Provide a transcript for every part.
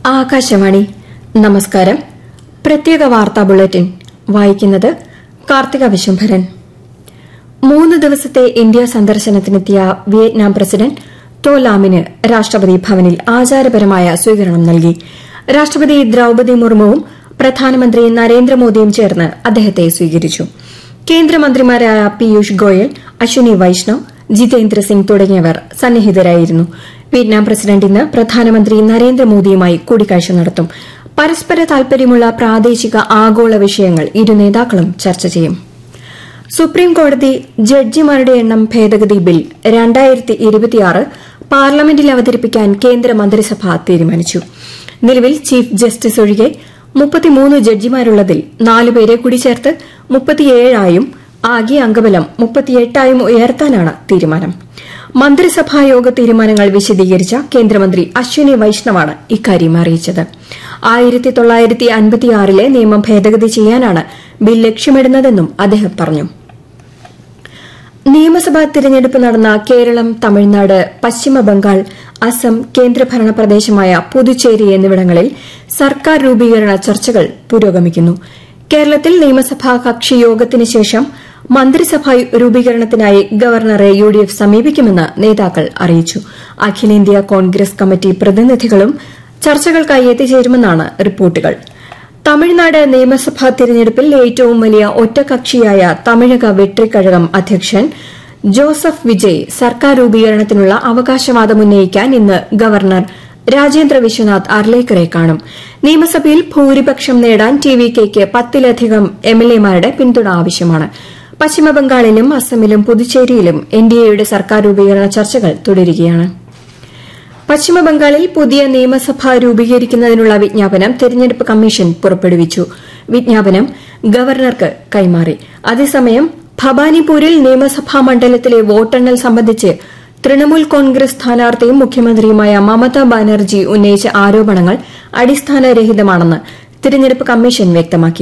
ആകാശവാണി നമസ്കാരം പ്രത്യേക വാർത്താ ബുള്ളറ്റിൻ വായിക്കുന്നത് കാർത്തിക വിശംഭരൻ മൂന്ന് ദിവസത്തെ ഇന്ത്യ സന്ദർശനത്തിനെത്തിയ വിയറ്റ്നാം പ്രസിഡന്റ് തോ ലാമിന് രാഷ്ട്രപതി ഭവനിൽ ആചാരപരമായ സ്വീകരണം നൽകി രാഷ്ട്രപതി ദ്രൌപതി മുർമുവും പ്രധാനമന്ത്രി നരേന്ദ്രമോദിയും ചേർന്ന് അദ്ദേഹത്തെ സ്വീകരിച്ചു കേന്ദ്രമന്ത്രിമാരായ പീയൂഷ് ഗോയൽ അശ്വിനി വൈഷ്ണവ് ജിതേന്ദ്ര സിംഗ് തുടങ്ങിയവർ സന്നിഹിതരായിരുന്നു വിയറ്റ്നാം പ്രസിഡന്റ് ഇന്ന് പ്രധാനമന്ത്രി നരേന്ദ്രമോദിയുമായി കൂടിക്കാഴ്ച നടത്തും പരസ്പര താൽപര്യമുള്ള പ്രാദേശിക ആഗോള വിഷയങ്ങൾ ഇരു നേതാക്കളും ചർച്ച ചെയ്യും സുപ്രീം കോടതി ജഡ്ജിമാരുടെ എണ്ണം ഭേദഗതി ബിൽ രണ്ടായിരത്തി ഇരുപത്തിയാറ് പാർലമെന്റിൽ അവതരിപ്പിക്കാൻ കേന്ദ്ര മന്ത്രിസഭ തീരുമാനിച്ചു നിലവിൽ ചീഫ് ജസ്റ്റിസ് ഒഴികെ മുപ്പത്തിമൂന്ന് ജഡ്ജിമാരുള്ളതിൽ നാലുപേരെ കൂടി ചേർത്ത് മുപ്പത്തിയേഴായും ആകെ അംഗബലം മുപ്പത്തിയെട്ടായും ഉയർത്താനാണ് തീരുമാനം മന്ത്രിസഭാ യോഗ തീരുമാനങ്ങൾ വിശദീകരിച്ച കേന്ദ്രമന്ത്രി അശ്വിനി വൈഷ്ണവാണ് ഇക്കാര്യം അറിയിച്ചത് ആയിരത്തി തൊള്ളായിരത്തി അൻപത്തിയാറിലെ നിയമം ഭേദഗതി ചെയ്യാനാണ് ബിൽ ലക്ഷ്യമിടുന്നതെന്നും അദ്ദേഹം പറഞ്ഞു നിയമസഭാ തിരഞ്ഞെടുപ്പ് നടന്ന കേരളം തമിഴ്നാട് പശ്ചിമബംഗാൾ അസം കേന്ദ്രഭരണ പ്രദേശമായ പുതുച്ചേരി എന്നിവിടങ്ങളിൽ സർക്കാർ രൂപീകരണ ചർച്ചകൾ പുരോഗമിക്കുന്നു കേരളത്തിൽ നിയമസഭാ കക്ഷി യോഗത്തിന് ശേഷം മന്ത്രിസഭാ രൂപീകരണത്തിനായി ഗവർണറെ യു ഡി എഫ് സമീപിക്കുമെന്ന് നേതാക്കൾ അറിയിച്ചു അഖിലേന്ത്യാ കോൺഗ്രസ് കമ്മിറ്റി പ്രതിനിധികളും ചർച്ചകൾക്കായി എത്തിച്ചേരുമെന്നാണ് റിപ്പോർട്ടുകൾ തമിഴ്നാട് നിയമസഭാ തിരഞ്ഞെടുപ്പിൽ ഏറ്റവും വലിയ ഒറ്റകക്ഷിയായ തമിഴക വെട്രിക്കഴകം അധ്യക്ഷൻ ജോസഫ് വിജയ് സർക്കാർ രൂപീകരണത്തിനുള്ള അവകാശവാദം ഉന്നയിക്കാൻ ഇന്ന് ഗവർണർ രാജേന്ദ്ര വിശ്വനാഥ് അർലേക്കറെ കാണും നിയമസഭയിൽ ഭൂരിപക്ഷം നേടാൻ ടി വി കെയ്ക്ക് പത്തിലധികം എംഎൽഎമാരുടെ പിന്തുണ ആവശ്യമാണ് പശ്ചിമബംഗാളിലും അസമിലും പുതുച്ചേരിയിലും എൻഡിഎയുടെ സർക്കാർ രൂപീകരണ ചർച്ചകൾ തുടരുകയാണ് പശ്ചിമബംഗാളിൽ പുതിയ നിയമസഭ രൂപീകരിക്കുന്നതിനുള്ള വിജ്ഞാപനം തെരഞ്ഞെടുപ്പ് കമ്മീഷൻ പുറപ്പെടുവിച്ചു വിജ്ഞാപനം ഗവർണർക്ക് കൈമാറി അതേസമയം ഭവാനിപൂരിൽ നിയമസഭാ മണ്ഡലത്തിലെ വോട്ടെണ്ണൽ സംബന്ധിച്ച് തൃണമൂൽ കോൺഗ്രസ് സ്ഥാനാർത്ഥിയും മുഖ്യമന്ത്രിയുമായ മമതാ ബാനർജി ഉന്നയിച്ച ആരോപണങ്ങൾ അടിസ്ഥാനരഹിതമാണെന്ന് തിരഞ്ഞെടുപ്പ് കമ്മീഷൻ വ്യക്തമാക്കി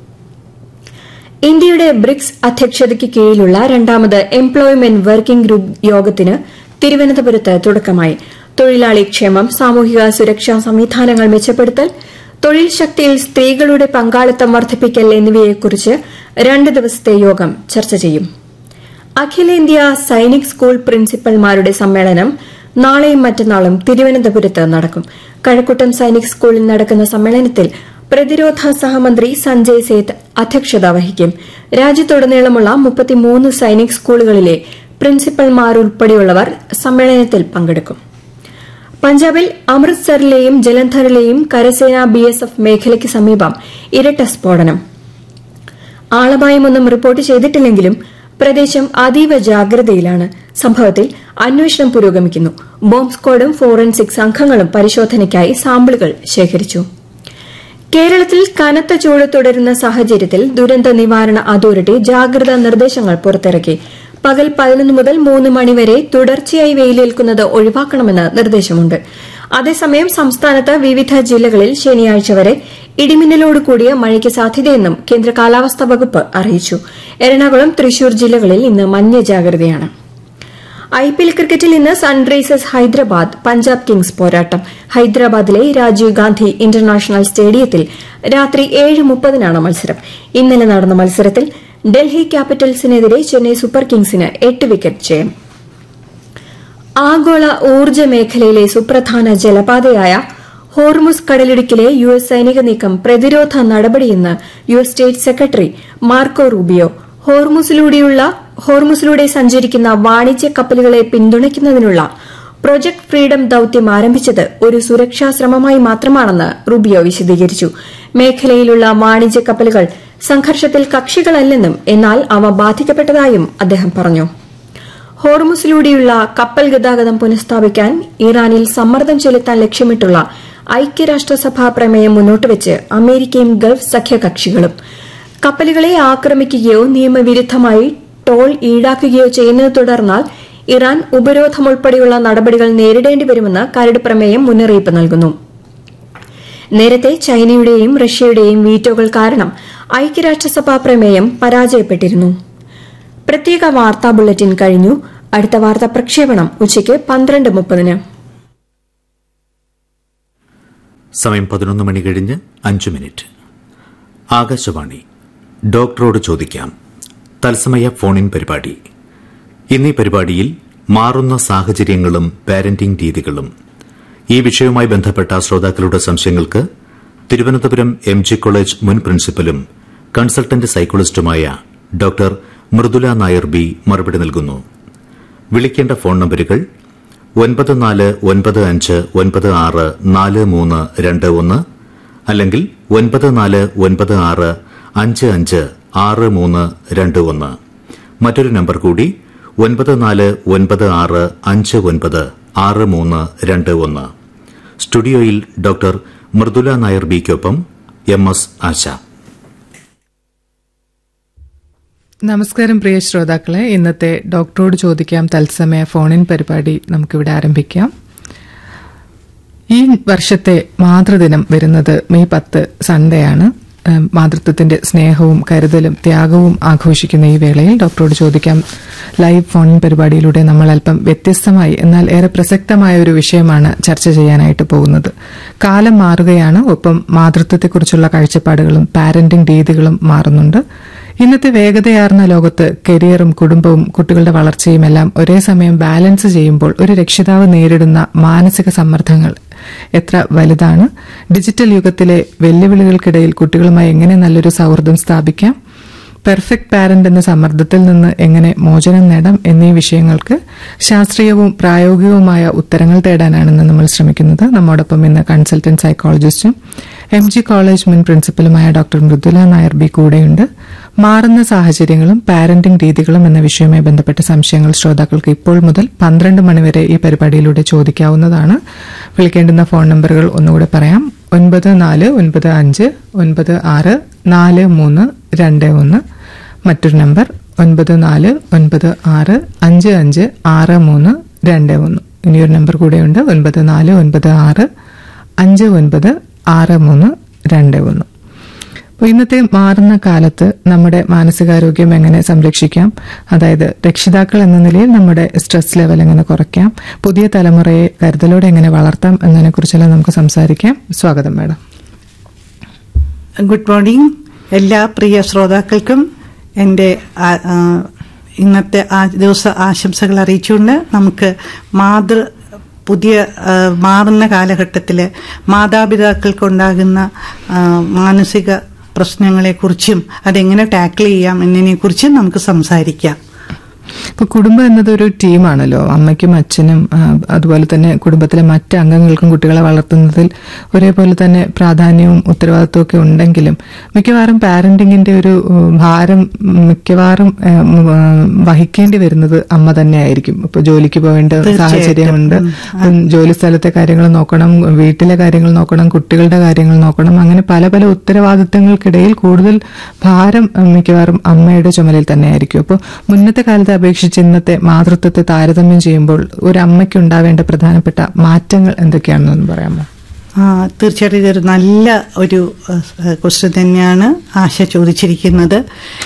ഇന്ത്യയുടെ ബ്രിക്സ് അധ്യക്ഷതയ്ക്ക് കീഴിലുള്ള രണ്ടാമത് എംപ്ലോയ്മെന്റ് വർക്കിംഗ് ഗ്രൂപ്പ് യോഗത്തിന് തിരുവനന്തപുരത്ത് തുടക്കമായി തൊഴിലാളി ക്ഷേമം സാമൂഹിക സുരക്ഷാ സംവിധാനങ്ങൾ മെച്ചപ്പെടുത്തൽ തൊഴിൽ ശക്തിയിൽ സ്ത്രീകളുടെ പങ്കാളിത്തം വർദ്ധിപ്പിക്കൽ എന്നിവയെക്കുറിച്ച് രണ്ട് ദിവസത്തെ യോഗം ചർച്ച ചെയ്യും അഖിലേന്ത്യാ സൈനിക് സ്കൂൾ പ്രിൻസിപ്പൽമാരുടെ സമ്മേളനം നാളെയും മറ്റന്നാളും തിരുവനന്തപുരത്ത് നടക്കും കഴക്കൂട്ടം സൈനിക് സ്കൂളിൽ നടക്കുന്ന സമ്മേളനത്തിൽ പ്രതിരോധ സഹമന്ത്രി സഞ്ജയ് സേത്ത് അധ്യക്ഷത വഹിക്കും രാജ്യത്തുടനീളമുള്ള മുപ്പത്തിമൂന്ന് സൈനിക് സ്കൂളുകളിലെ പ്രിൻസിപ്പൽമാരുൾപ്പെടെയുള്ളവർ സമ്മേളനത്തിൽ പങ്കെടുക്കും പഞ്ചാബിൽ അമൃത്സറിലെയും ജലന്ധറിലെയും കരസേന ബിഎസ്എഫ് മേഖലയ്ക്ക് സമീപം ഇരട്ട സ്ഫോടനം ആളപായമൊന്നും റിപ്പോർട്ട് ചെയ്തിട്ടില്ലെങ്കിലും പ്രദേശം അതീവ ജാഗ്രതയിലാണ് സംഭവത്തിൽ അന്വേഷണം പുരോഗമിക്കുന്നു ബോംബ് സ്ക്വാഡും ഫോറൻസിക് സംഘങ്ങളും പരിശോധനയ്ക്കായി സാമ്പിളുകൾ ശേഖരിച്ചു കേരളത്തിൽ കനത്ത ചൂട് തുടരുന്ന സാഹചര്യത്തിൽ ദുരന്ത നിവാരണ അതോറിറ്റി ജാഗ്രതാ നിർദ്ദേശങ്ങൾ പുറത്തിറക്കി പകൽ പതിനൊന്ന് മുതൽ മൂന്ന് മണിവരെ തുടർച്ചയായി വെയിലേൽക്കുന്നത് ഒഴിവാക്കണമെന്ന് നിർദ്ദേശമുണ്ട് അതേസമയം സംസ്ഥാനത്ത് വിവിധ ജില്ലകളിൽ ശനിയാഴ്ച വരെ ഇടിമിന്നലോട് കൂടിയ മഴയ്ക്ക് സാധ്യതയെന്നും കേന്ദ്ര കാലാവസ്ഥാ വകുപ്പ് അറിയിച്ചു എറണാകുളം തൃശൂർ ജില്ലകളിൽ ഇന്ന് മഞ്ഞ ജാഗ്രതയാണ് ഐപിഎൽ ക്രിക്കറ്റിൽ ഇന്ന് സൺറൈസേഴ്സ് ഹൈദരാബാദ് പഞ്ചാബ് കിങ്സ് പോരാട്ടം ഹൈദരാബാദിലെ രാജീവ് ഗാന്ധി ഇന്റർനാഷണൽ സ്റ്റേഡിയത്തിൽ രാത്രി ഏഴ് മുപ്പതിനാണ് മത്സരം ഇന്നലെ നടന്ന മത്സരത്തിൽ ഡൽഹി ക്യാപിറ്റൽസിനെതിരെ ചെന്നൈ സൂപ്പർ കിങ്സിന് എട്ട് വിക്കറ്റ് ജയം ആഗോള ഊർജ്ജ മേഖലയിലെ സുപ്രധാന ജലപാതയായ ഹോർമുസ് കടലിടുക്കിലെ യു എസ് സൈനിക നീക്കം പ്രതിരോധ നടപടിയെന്ന് U S state secretary Marco Rubio ഹോർമുസിലൂടെയുള്ള ഹോർമുസിലൂടെ സഞ്ചരിക്കുന്ന വാണിജ്യ കപ്പലുകളെ പിന്തുണയ്ക്കുന്നതിനുള്ള പ്രൊജക്ട് ഫ്രീഡം ദൌത്യം ആരംഭിച്ചത് ഒരു സുരക്ഷാ ശ്രമമായി മാത്രമാണെന്ന് റുബിയോ വിശദീകരിച്ചു മേഖലയിലുള്ള വാണിജ്യ കപ്പലുകൾ സംഘർഷത്തിൽ കക്ഷികളല്ലെന്നും എന്നാൽ അവ ബാധിക്കപ്പെട്ടതായും അദ്ദേഹം പറഞ്ഞു ഹോർമുസിലൂടെയുള്ള കപ്പൽ ഗതാഗതം പുനഃസ്ഥാപിക്കാൻ ഇറാനിൽ സമ്മർദ്ദം ചെലുത്താൻ ലക്ഷ്യമിട്ടുള്ള ഐക്യരാഷ്ട്രസഭാ പ്രമേയം മുന്നോട്ടുവച്ച് അമേരിക്കയും ഗൾഫ് സഖ്യകക്ഷികളും കപ്പലുകളെ ആക്രമിക്കുകയോ നിയമവിരുദ്ധമായി ടോൾ ഈടാക്കുകയോ ചെയ്യുന്നത് തുടർന്നാൽ ഇറാൻ ഉപരോധമുൾപ്പെടെയുള്ള നടപടികൾ നേരിടേണ്ടിവരുമെന്ന് കരട് പ്രമേയം മുന്നറിയിപ്പ് നൽകുന്നു നേരത്തെ ചൈനയുടെയും റഷ്യയുടെയും വീറ്റോകൾ കാരണം ഐക്യരാഷ്ട്രസഭാ പ്രമേയം പരാജയപ്പെട്ടിരുന്നു പ്രത്യേക വാർത്താ ബുള്ളറ്റിൻ കഴിഞ്ഞു അടുത്ത വാർത്താ പ്രക്ഷേപണം ഉച്ചയ്ക്ക് പന്ത്രണ്ട് മുപ്പതിന് സമയം പതിനൊന്ന് മണി കഴിഞ്ഞ് അഞ്ച് മിനിറ്റ് ആകാശവാണി ഡോക്ടറോട് ചോദിക്കാം തത്സമയ ഫോണിൻ പരിപാടി ഇന്നീ പരിപാടിയിൽ മാറുന്ന സാഹചര്യങ്ങളും പാരന്റിംഗ് രീതികളും ഈ വിഷയവുമായി ബന്ധപ്പെട്ട ശ്രോതാക്കളുടെ സംശയങ്ങൾക്ക് തിരുവനന്തപുരം എം ജി കോളേജ് മുൻ പ്രിൻസിപ്പലും കൺസൾട്ടന്റ് സൈക്കോളജിസ്റ്റുമായ ഡോക്ടർ മൃദുല നായർ ബി മറുപടി നൽകുന്നു വിളിക്കേണ്ട ഫോൺ നമ്പരുകൾ ഒൻപത് നാല് ഒൻപത് അഞ്ച് ഒൻപത് ആറ് നാല് മൂന്ന് രണ്ട് ഒന്ന് അല്ലെങ്കിൽ ഒൻപത് നാല് ഒൻപത് ആറ് അഞ്ച് അഞ്ച് ആറ് മൂന്ന് രണ്ട് ഒന്ന് മറ്റൊരു നമ്പർ കൂടി ഒൻപത് നാല് ഒൻപത് ആറ് അഞ്ച് ഒൻപത് ആറ് മൂന്ന് രണ്ട് ഒന്ന് സ്റ്റുഡിയോയിൽ ഡോക്ടർ മൃദുല നായർ ബിക്കൊപ്പം എം എസ് ആശ നമസ്കാരം പ്രിയ ശ്രോതാക്കളെ ഇന്നത്തെ ഡോക്ടറോട് ചോദിക്കാം തത്സമയ ഫോണിൻ പരിപാടി നമുക്കിവിടെ ആരംഭിക്കാം ഈ വർഷത്തെ മാതൃദിനം വരുന്നത് മെയ് പത്ത് സൺഡേ ആണ് ഏഹ് മാതൃത്വത്തിന്റെ സ്നേഹവും കരുതലും ത്യാഗവും ആഘോഷിക്കുന്ന ഈ വേളയിൽ ഡോക്ടറോട് ചോദിക്കാം ലൈവ് ഫോൺ പരിപാടിയിലൂടെ നമ്മൾ അല്പം വ്യത്യസ്തമായി എന്നാൽ ഏറെ പ്രസക്തമായ ഒരു വിഷയമാണ് ചർച്ച ചെയ്യാനായിട്ട് പോകുന്നത് കാലം മാറുകയാണ് ഒപ്പം മാതൃത്വത്തെക്കുറിച്ചുള്ള കാഴ്ചപ്പാടുകളും പാരന്റിംഗ് രീതികളും മാറുന്നുണ്ട് ഇന്നത്തെ വേഗതയാർന്ന ലോകത്ത് കരിയറും കുടുംബവും കുട്ടികളുടെ വളർച്ചയും എല്ലാം ഒരേ സമയം ബാലൻസ് ചെയ്യുമ്പോൾ ഒരു രക്ഷിതാവ് നേരിടുന്ന മാനസിക സമ്മർദ്ദങ്ങൾ എത്ര വലുതാണ് ഡിജിറ്റൽ യുഗത്തിലെ വെല്ലുവിളികൾക്കിടയിൽ കുട്ടികളുമായി എങ്ങനെ നല്ലൊരു സൗഹൃദം സ്ഥാപിക്കാം പെർഫെക്റ്റ് പാരന്റ് എന്ന സമ്മർദ്ദത്തിൽ നിന്ന് എങ്ങനെ മോചനം നേടാം എന്നീ വിഷയങ്ങൾക്ക് ശാസ്ത്രീയവും പ്രായോഗികവുമായ ഉത്തരങ്ങൾ തേടാനാണ് ഇന്ന് നമ്മൾ ശ്രമിക്കുന്നത് നമ്മോടൊപ്പം ഇന്ന് കൺസൾട്ടന്റ് സൈക്കോളജിസ്റ്റും എം ജി കോളേജ് മുൻ പ്രിൻസിപ്പലുമായ ഡോക്ടർ മൃദുല നായർ ബി കൂടെയുണ്ട് മാറുന്ന സാഹചര്യങ്ങളും പാരന്റിംഗ് രീതികളും എന്ന വിഷയവുമായി ബന്ധപ്പെട്ട സംശയങ്ങൾ ശ്രോതാക്കൾക്ക് ഇപ്പോൾ മുതൽ പന്ത്രണ്ട് മണിവരെ ഈ പരിപാടിയിലൂടെ ചോദിക്കാവുന്നതാണ് വിളിക്കേണ്ടുന്ന ഫോൺ നമ്പറുകൾ ഒന്നുകൂടെ പറയാം ഒൻപത് നാല് ഒൻപത് അഞ്ച് ഒൻപത് ആറ് നാല് മൂന്ന് രണ്ട് ഒന്ന് മറ്റൊരു നമ്പർ ഒൻപത് നാല് ഒൻപത് ആറ് അഞ്ച് അഞ്ച് ആറ് മൂന്ന് രണ്ട് ഒന്ന് ഇനിയൊരു നമ്പർ കൂടെയുണ്ട് ഒൻപത് നാല് ഒൻപത് ആറ് അഞ്ച് ഒൻപത് ആറ് മൂന്ന് രണ്ട് ഒന്ന് അപ്പോൾ ഇന്നത്തെ മാറുന്ന കാലത്ത് നമ്മുടെ മാനസികാരോഗ്യം എങ്ങനെ സംരക്ഷിക്കാം അതായത് രക്ഷിതാക്കൾ എന്ന നിലയിൽ നമ്മുടെ സ്ട്രെസ് ലെവൽ എങ്ങനെ കുറയ്ക്കാം പുതിയ തലമുറയെ കരുതലോടെ എങ്ങനെ വളർത്താം എന്നതിനെ കുറിച്ചെല്ലാം നമുക്ക് സംസാരിക്കാം സ്വാഗതം മാഡം ഗുഡ് മോർണിംഗ് എല്ലാ പ്രിയ ശ്രോതാക്കൾക്കും എൻ്റെ ആ- ആ, ഇന്നത്തെ ആ ദിവസ ആശംസകൾ അറിയിച്ചുകൊണ്ട് നമുക്ക് മാതൃ പുതിയ ആ, മാറുന്ന കാലഘട്ടത്തിൽ മാതാപിതാക്കൾക്കുണ്ടാകുന്ന ആ, മാനസിക പ്രശ്നങ്ങളെക്കുറിച്ചും അതെങ്ങനെ ടാക്കിൾ ചെയ്യാം എന്നതിനെക്കുറിച്ചും നമുക്ക് സംസാരിക്കാം ഇപ്പൊ കുടുംബം എന്നത് ഒരു ടീമാണല്ലോ അമ്മയ്ക്കും അച്ഛനും ആ, അതുപോലെ തന്നെ കുടുംബത്തിലെ മറ്റ് അംഗങ്ങൾക്കും കുട്ടികളെ വളർത്തുന്നതിൽ ഒരേപോലെ തന്നെ പ്രാധാന്യവും ഉത്തരവാദിത്വവും ഒക്കെ ഉണ്ടെങ്കിലും മിക്കവാറും പാരന്റിങ്ങിന്റെ ഒരു ഉം, ഭാരം മിക്കവാറും ആ, ഉം, ആ, വഹിക്കേണ്ടി വരുന്നത് അമ്മ തന്നെയായിരിക്കും ഇപ്പൊ ജോലിക്ക് പോകേണ്ട തീർച്ചയായിട്ടും. സാഹചര്യമുണ്ട് ഉം, ജോലി സ്ഥലത്തെ കാര്യങ്ങൾ നോക്കണം വീട്ടിലെ കാര്യങ്ങൾ നോക്കണം കുട്ടികളുടെ കാര്യങ്ങൾ നോക്കണം അങ്ങനെ പല പല ഉത്തരവാദിത്തങ്ങൾക്കിടയിൽ കൂടുതൽ ഭാരം ഉം, മിക്കവാറും അമ്മയുടെ ചുമലിൽ തന്നെയായിരിക്കും അപ്പോൾ മുന്നത്തെ കാലത്തെ അപേക്ഷിച്ച് ഇന്നത്തെ മാതൃത്വത്തെ താരതമ്യം ചെയ്യുമ്പോൾ ഒരു അമ്മയ്ക്ക് ഉണ്ടാവേണ്ട പ്രധാനപ്പെട്ട മാറ്റങ്ങൾ എന്തൊക്കെയാണെന്നൊന്ന് പറയാമോ ആ, തീർച്ചയായിട്ടും ഇതൊരു നല്ല ഒരു ക്വസ്റ്റ്യൻ തന്നെയാണ് ആശ ചോദിച്ചിരിക്കുന്നത്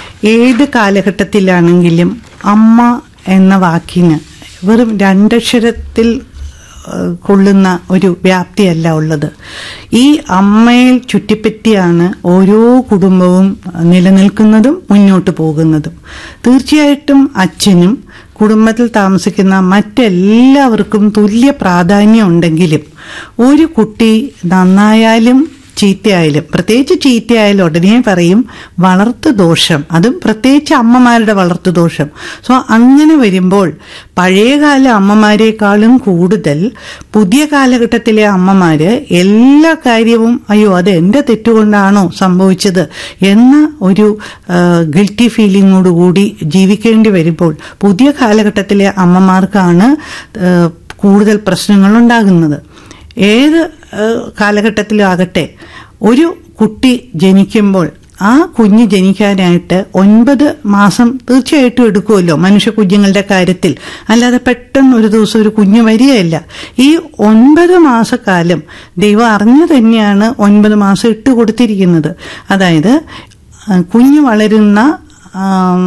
ഏത് കാലഘട്ടത്തിലാണെങ്കിലും അമ്മ എന്ന വാക്കിന് വെറും രണ്ടക്ഷരത്തിൽ ആ, കൊള്ളുന്ന ഒരു വ്യാപ്തിയല്ല ഉള്ളത് ഈ അമ്മയിൽ ചുറ്റിപ്പറ്റിയാണ് ഓരോ കുടുംബവും നിലനിൽക്കുന്നതും മുന്നോട്ട് പോകുന്നതും തീർച്ചയായിട്ടും അച്ഛനും കുടുംബത്തിൽ താമസിക്കുന്ന മറ്റെല്ലാവർക്കും തുല്യ പ്രാധാന്യം ഉണ്ടെങ്കിലും ഒരു കുട്ടി നന്നായാലും ചീത്തയായാലും പ്രത്യേകിച്ച് ചീത്തയായാലും ഉടനെ പറയും വളർത്തു ദോഷം അതും പ്രത്യേകിച്ച് അമ്മമാരുടെ വളർത്തു ദോഷം സോ അങ്ങനെ വരുമ്പോൾ പഴയകാല അമ്മമാരെക്കാളും കൂടുതൽ പുതിയ കാലഘട്ടത്തിലെ അമ്മമാര് എല്ലാ കാര്യവും അയ്യോ അത് എന്റെ തെറ്റുകൊണ്ടാണോ സംഭവിച്ചത് എന്ന ഒരു ഗിൽറ്റി ഫീലിങ്ങോടുകൂടി ജീവിക്കേണ്ടി വരുമ്പോൾ പുതിയ കാലഘട്ടത്തിലെ അമ്മമാർക്കാണ് ആ, കൂടുതൽ പ്രശ്നങ്ങൾ ഉണ്ടാകുന്നത് ഏത് ഏഹ്, കാലഘട്ടത്തിലും ആകട്ടെ ഒരു കുട്ടി ജനിക്കുമ്പോൾ ആ കുഞ്ഞ് ജനിക്കാനായിട്ട് ഒൻപത് മാസം തീർച്ചയായിട്ടും എടുക്കുമല്ലോ മനുഷ്യ കുഞ്ഞുങ്ങളുടെ കാര്യത്തിൽ അല്ലാതെ പെട്ടെന്ന് ഒരു ദിവസം ഒരു കുഞ്ഞ് വരികയില്ല ഈ ഒൻപത് മാസക്കാലം ദൈവം അറിഞ്ഞു തന്നെയാണ് ഒൻപത് മാസം ഇട്ട് കൊടുത്തിരിക്കുന്നത് അതായത് ആ, കുഞ്ഞ് വളരുന്ന ആം,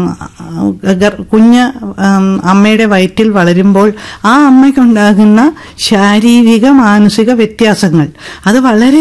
ഗർ- കുഞ്ഞ് ആം, അമ്മയുടെ വയറ്റിൽ വളരുമ്പോൾ ആ അമ്മയ്ക്കുണ്ടാകുന്ന ശാരീരിക മാനസിക വ്യത്യാസങ്ങൾ അത് വളരെ